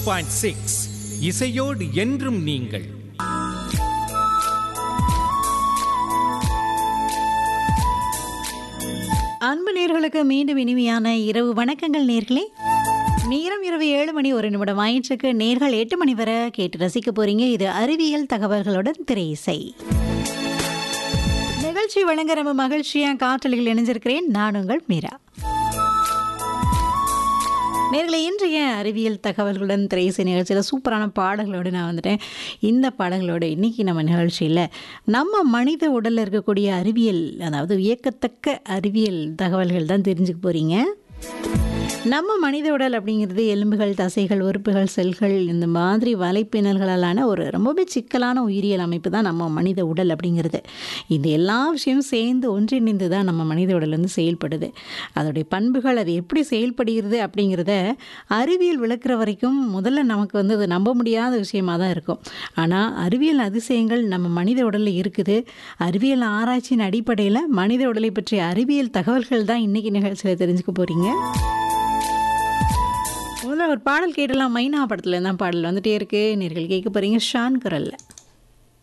point six இசையோடு என்றும் நீங்கள் அன்பு நேர்களுக்கு மீண்டும் இனிமையான இரவு வணக்கங்கள் நேர்களே நேரம் இரவு ஏழு மணி ஒரு நிமிடம் ஆயிற்றுக்கு நேர்கள் எட்டு மணி வரை கேட்டு ரசிக்க போறீங்க இது அறிவியல் தகவல்களுடன் திரை இசை நிகழ்ச்சி வழங்க நம்ம மகிழ்ச்சியா காற்றலில் இணைஞ்சிருக்கிறேன் நான் உங்கள் மீரா நேர்களை இன்றைய அறிவியல் தகவல்களுடன் திரைசை நிகழ்ச்சியில் சூப்பரான பாடல்களோடு நான் வந்துட்டேன் இந்த பாடல்களோட இன்றைக்கி நம்ம நிகழ்ச்சியில் நம்ம மனித உடலில் இருக்கக்கூடிய அறிவியல் அதாவது வியக்கத்தக்க அறிவியல் தகவல்கள் தான் தெரிஞ்சுக்க போகிறீங்க நம்ம மனித உடல் அப்படிங்கிறது எலும்புகள் தசைகள் உறுப்புகள் செல்கள் இந்த மாதிரி வலைப்பின்னல்களாலான ஒரு ரொம்பவே சிக்கலான உயிரியல் அமைப்பு தான் நம்ம மனித உடல் அப்படிங்கிறது இந்த எல்லா விஷயமும் சேர்ந்து ஒன்றிணைந்து தான் நம்ம மனித உடல் வந்து செயல்படுது அதோடைய பண்புகள் அது எப்படி செயல்படுகிறது அப்படிங்கிறத அறிவியல் விளக்குற வரைக்கும் முதல்ல நமக்கு வந்து அது நம்ப முடியாத விஷயமா தான் இருக்கும் ஆனால் அறிவியல் அதிசயங்கள் நம்ம மனித உடலில் இருக்குது அறிவியல் ஆராய்ச்சியின் அடிப்படையில் மனித உடலை பற்றிய அறிவியல் தகவல்கள் தான் இன்றைக்கி நிகழ்ச்சியில் தெரிஞ்சுக்க போகிறீங்க முதல்ல ஒரு பாடல் கேட்டலாம் மைனா படத்தில் தான் பாடல் வந்துட்டே இருக்கு நேர்கள் கேட்க போகிறீங்க ஷான் குரலில்